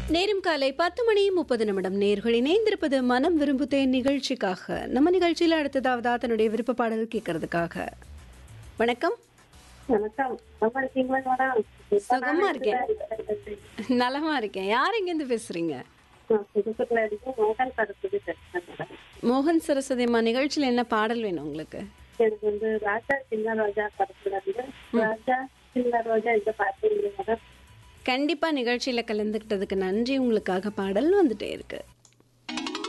நேரம் காலை பத்து மணி முப்பது நிமிடம் நேர்கள் இணைந்திருப்பது மனம் விரும்புதே நிகழ்ச்சிக்காக நம்ம நிகழ்ச்சியில் அடுத்ததாவதா தன்னுடைய விருப்ப பாடல் கேட்கறதுக்காக வணக்கம் வணக்கம் நல்லா இருக்கீங்களா மேடம் சுகமா இருக்கேன். நலமா இருக்கேன் யார் எங்கேருந்து பேசுறீங்க நான் புதுக்கோட்டையில இருந்து மோகன் சரஸ்வதி பேசுறேன் மேடம். மோகன் சரஸ்வதி அம்மா நிகழ்ச்சியில் என்ன பாடல் வேணும் உங்களுக்கு எனக்கு வந்து ராஜா சின்ன ரோஜா படத்துல இருந்து ராஜா சின்ன ரோஜா இந்த பாட்டு மேடம் கண்டிப்பா நிகழ்ச்சியில கலந்துக்கிட்டதுக்கு நன்றி உங்களுக்காக பாடல் வந்துட்டே இருக்கு